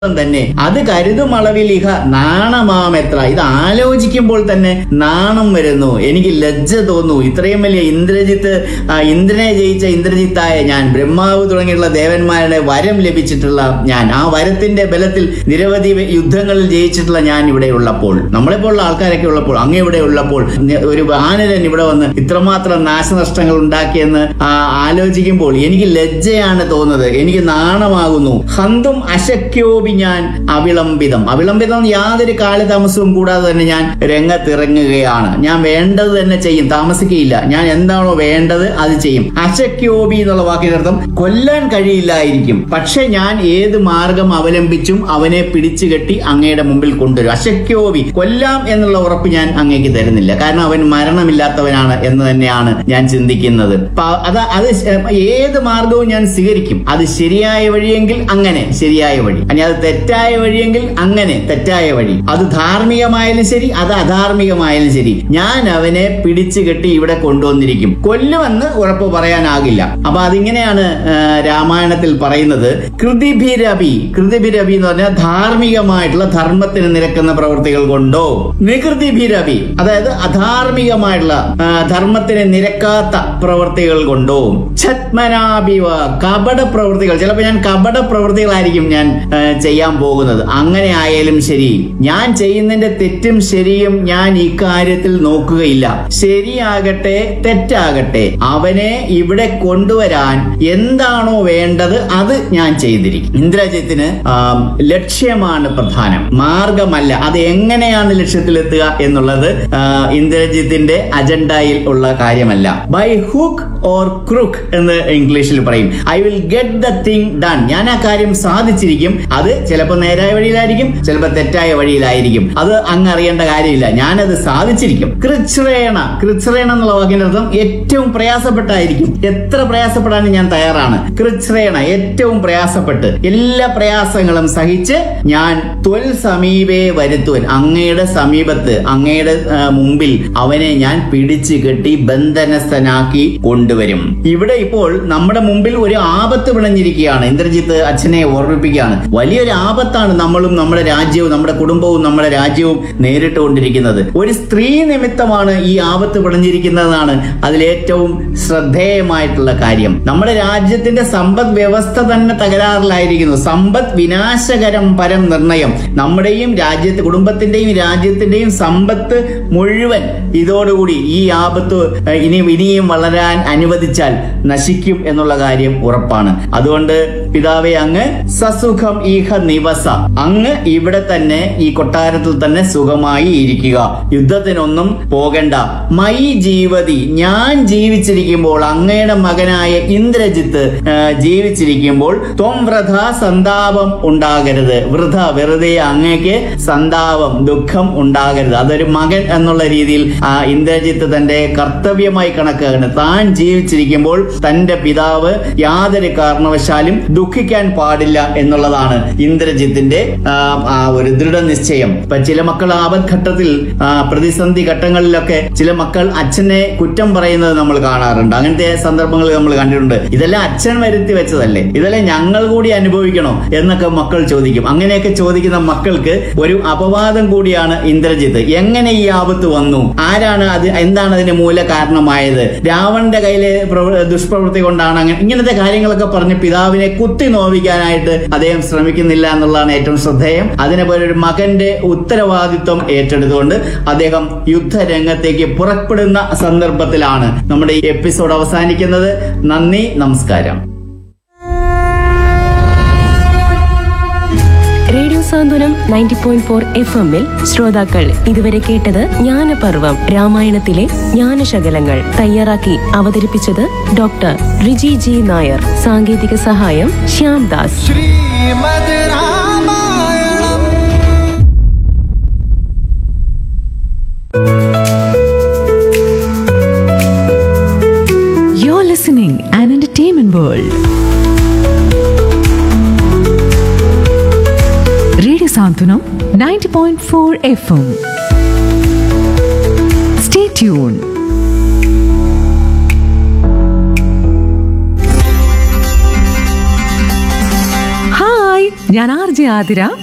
തന്നെ അത് കരുതും അളവിൽ ഇഹ നാണമാമെത്ര ഇത് ആലോചിക്കുമ്പോൾ തന്നെ നാണം വരുന്നു എനിക്ക് ലജ്ജ തോന്നുന്നു ഇത്രയും വലിയ ഇന്ദ്രജിത്ത് ആ, ഇന്ദ്രനെ ജയിച്ച ഇന്ദ്രജിത്തായ ഞാൻ ബ്രഹ്മാവ് തുടങ്ങിയുള്ള ദേവന്മാരുടെ വരം ലഭിച്ചിട്ടുള്ള ഞാൻ ആ വരത്തിന്റെ ബലത്തിൽ നിരവധി യുദ്ധങ്ങളിൽ ജയിച്ചിട്ടുള്ള ഞാൻ ഇവിടെ ഉള്ളപ്പോൾ നമ്മളെപ്പോലുള്ള ആൾക്കാരൊക്കെ ഉള്ളപ്പോൾ അങ്ങ് ഇവിടെ ഉള്ളപ്പോൾ നി- ഒരു വാനരൻ ഇവിടെ വന്ന് ഇത്രമാത്രം നാശനഷ്ടങ്ങൾ ഉണ്ടാക്കിയെന്ന് ആ, ആലോചിക്കുമ്പോൾ എനിക്ക് ലജ്ജയാണ് തോന്നുന്നത് എനിക്ക് നാണമാകുന്നു ഹന്തും അശക്യോപി ഞാൻ അവിളംബിതം അവിളംബിതം യാതൊരു കാലതാമസവും കൂടാതെ തന്നെ ഞാൻ രംഗത്തിറങ്ങുകയാണ് ഞാൻ വേണ്ടത് തന്നെ ചെയ്യും താമസിക്കുകയില്ല ഞാൻ എന്താണോ വേണ്ടത് അത് ചെയ്യും അശക്യോപി എന്നുള്ള വാക്കിനർത്ഥം കൊല്ലാൻ കഴിയില്ലായിരിക്കും പക്ഷെ ഞാൻ ഏത് മാർഗം അവലംബിച്ചും അവനെ പിടിച്ചു കെട്ടി അങ്ങയുടെ മുമ്പിൽ കൊണ്ടുവരും അശക്യോപി കൊല്ലാം എന്നുള്ള ഉറപ്പ് ഞാൻ അങ്ങേക്ക് തരുന്നില്ല കാരണം അവൻ മരണമില്ലാത്തവനാണ് എന്ന് തന്നെയാണ് ഞാൻ ചിന്തിക്കുന്നത് പ- അത് അത് ശ- ഏത് മാർഗവും ഞാൻ സ്വീകരിക്കും അത് ശരിയായ വഴിയെങ്കിൽ അങ്ങനെ ശരിയായ വഴി അനി അത് തെറ്റായ വഴിയെങ്കിൽ അങ്ങനെ തെറ്റായ വഴി അത് ധാർമ്മികമായാലും ശരി അത് അധാർമികമായാലും ശരി ഞാൻ അവനെ പിടിച്ചു കെട്ടി ഇവിടെ കൊണ്ടുവന്നിരിക്കും കൊല്ലുമെന്ന് ഉറപ്പ് പറയാനാകില്ല അപ്പൊ അതിങ്ങനെയാണ് ആ, രാമായണത്തിൽ പറയുന്നത് കൃതിഭിരപി കൃതിഭിരപി എന്ന് പറഞ്ഞാൽ ധാർമ്മികമായിട്ടുള്ള ധർമ്മത്തിന് നിരക്കുന്ന പ്രവൃത്തികൾ കൊണ്ടോ നികൃതിഭിരപി അതായത് അധാർമികമായിട്ടുള്ള ആ, ധർമ്മത്തിന് നിരക്കാത്ത പ്രവൃത്തികൾ കൊണ്ടോ ഛത്മനാഭിവ കപട പ്രവൃത്തികൾ ചിലപ്പോൾ ഞാൻ കപട പ്രവൃത്തികളായിരിക്കും ഞാൻ ആ, ചെയ്യാൻ പോകുന്നത് അങ്ങനെ ആയാലും ശരി ഞാൻ ചെയ്യുന്നതിന്റെ തെറ്റും ശരിയും ഞാൻ ഇക്കാര്യത്തിൽ നോക്കുകയില്ല ശരിയാകട്ടെ തെറ്റാകട്ടെ അവനെ ഇവിടെ കൊണ്ടുവരാൻ എന്താണോ വേണ്ടത് അത് ഞാൻ ചെയ്തിരിക്കും ഇന്ദ്രജിത്തിന് ആ, ലക്ഷ്യമാണ് പ്രധാനം മാർഗമല്ല അത് എങ്ങനെയാണ് ലക്ഷ്യത്തിലെത്തുക എന്നുള്ളത് ആ, ഇന്ദ്രജിത്തിന്റെ അജണ്ടയിൽ ഉള്ള കാര്യമല്ല ബൈ ഹുക്ക് ഓർ ക്രുക്ക് എന്ന് ഇംഗ്ലീഷിൽ പറയും I will get the thing done ഞാൻ ആ കാര്യം സാധിച്ചിരിക്കും അത് ചിലപ്പോൾ നേരായ വഴിയിലായിരിക്കും ചിലപ്പോൾ തെറ്റായ വഴിയിലായിരിക്കും അത് അങ്ങ് അറിയേണ്ട കാര്യമില്ല ഞാനത് സാധിച്ചിരിക്കും കൃച്ഛ്രേണ കൃച്ഛ്രേണ എന്നുള്ള വാക്കിന്റെ അർത്ഥം ഏറ്റവും പ്രയാസപ്പെട്ടായിരിക്കും എത്ര പ്രയാസപ്പെടാനും ഞാൻ തയ്യാറാണ് കൃച്ഛ്രേണ ഏറ്റവും പ്രയാസപ്പെട്ട് എല്ലാ പ്രയാസങ്ങളും സഹിച്ച് ഞാൻ ത്വൽ സമീപേ വരുത്തുവൻ അങ്ങയുടെ സമീപത്ത് അങ്ങയുടെ ആ, മുമ്പിൽ അവനെ ഞാൻ പിടിച്ചു കെട്ടി ബന്ധനസ്ഥനാക്കി കൊണ്ടുവരും ഇവിടെ ഇപ്പോൾ നമ്മുടെ മുമ്പിൽ ഒരു ആപത്ത് വിളഞ്ഞിരിക്കുകയാണ് ഇന്ദ്രജിത്ത് അച്ഛനെ ഓർമ്മിപ്പിക്കുകയാണ് വലിയൊരു ആപത്താണ് നമ്മളും നമ്മുടെ രാജ്യവും നമ്മുടെ കുടുംബവും നമ്മുടെ രാജ്യവും നേരിട്ടുകൊണ്ടിരിക്കുന്നത് ഒരു സ്ത്രീ നിമിത്തമാണ് ഈ ആപത്ത് വിളഞ്ഞിരിക്കുന്നതെന്നാണ് അതിലേറ്റവും ശ്രദ്ധേയമായിട്ടുള്ള കാര്യം നമ്മുടെ രാജ്യത്തിന്റെ സമ്പദ് വ്യവസ്ഥ തന്നെ തകരാറിലായിരിക്കുന്നു സമ്പദ് വിനാശകരം പരം നിർണയം നമ്മുടെയും രാജ്യത്ത് കുടുംബത്തിന്റെയും രാജ്യത്തിന്റെയും സമ്പത്ത് മുഴുവൻ ഇതോടുകൂടി ഈ ആപത്ത് ഏഹ്, ഇനി ഇനിയും വളരാൻ അനുവദിച്ചാൽ നശിക്കും എന്നുള്ള കാര്യം ഉറപ്പാണ് അതുകൊണ്ട് പിതാവെ അങ്ങ് സസുഖം ഈഹ നിവസ അങ്ങ് ഇവിടെ തന്നെ ഈ കൊട്ടാരത്തിൽ തന്നെ സുഖമായി ഇരിക്കുക യുദ്ധത്തിനൊന്നും പോകണ്ട മൈ ജീവതി ഞാൻ ജീവിച്ചിരിക്കുമ്പോൾ അങ്ങയുടെ മകനായ ഇന്ദ്രജിത്ത് ആ, ജീവിച്ചിരിക്കുമ്പോൾ ത്വം വ്രത സന്താപം ഉണ്ടാകരുത് വൃഥ വെറുതെ അങ്ങേക്ക് സന്താപം ദുഃഖം ഉണ്ടാകരുത് അതൊരു മകൻ എന്നുള്ള രീതിയിൽ ആ ഇന്ദ്രജിത്ത് തന്റെ കർത്തവ്യമായി കണക്കാണ് താൻ ജീവിച്ചിരിക്കുമ്പോൾ തന്റെ പിതാവ് യാതൊരു കാരണവശാലും ദുഃഖിക്കാൻ പാടില്ല എന്നുള്ളതാണ് ഇന്ദ്രജിത്തിന്റെ ആ, ആ ഒരു ദൃഢനിശ്ചയം ഇപ്പൊ ചില മക്കൾ ആപത്ഘട്ടത്തിൽ ആ, പ്രതിസന്ധി ഘട്ടങ്ങളിലൊക്കെ ചില മക്കൾ അച്ഛനെ കുറ്റം പറയുന്നത് നമ്മൾ കാണാറുണ്ട് അങ്ങനത്തെ സന്ദർഭങ്ങൾ നമ്മൾ കണ്ടിട്ടുണ്ട് ഇതെല്ലാം അച്ഛൻ വരുത്തി വെച്ചതല്ലേ ഇതെല്ലാം ഞങ്ങൾ കൂടി അനുഭവിക്കണോ എന്നൊക്കെ മക്കൾ ചോദിക്കും അങ്ങനെയൊക്കെ ചോദിക്കുന്ന മക്കൾക്ക് ഒരു അപവാദം കൂടിയാണ് ഇന്ദ്രജിത്ത് എങ്ങനെ ഈ ആപത്ത് വന്നു ആരാണ് അത് എന്താണ് അതിന് മൂല കാരണമായത് രാവണന്റെ കയ്യിലെ പ്രവ- ദുഷ്പ്രവൃത്തി കൊണ്ടാണ് അങ്ങനെ ഇങ്ങനത്തെ കാര്യങ്ങളൊക്കെ പറഞ്ഞ് പിതാവിനെ കുത്തി നോവിക്കാനായിട്ട് അദ്ദേഹം ശ്രമിക്കുന്നില്ല എന്നുള്ളതാണ് ഏറ്റവും ശ്രദ്ധേയം അതിനെപ്പോലെ ഒരു മകന്റെ ഉത്തരവാദിത്വം ഏറ്റെടുത്തുകൊണ്ട് അദ്ദേഹം യുദ്ധരംഗത്തേക്ക് പുറപ്പെടുന്ന സന്ദർഭത്തിലാണ് നമ്മുടെ ഈ എപ്പിസോഡ് അവസാനിക്കുന്നത് നന്ദി നമസ്കാരം radio Santhwanam ninety point four F എമ്മിൽ ശ്രോതാക്കൾ ഇതുവരെ കേട്ടത് ജ്ഞാനപർവം രാമായണത്തിലെ ജ്ഞാനശകലങ്ങൾ തയ്യാറാക്കി അവതരിപ്പിച്ചത് ഡോക്ടർ റിജി ജി നായർ സാങ്കേതിക സഹായം Shyam Das Srimad Ramayanam You're listening an entertainment world. Radio Santunam 90.4 FM. Stay tuned. ഞാൻ ആർ ജെ ആതിര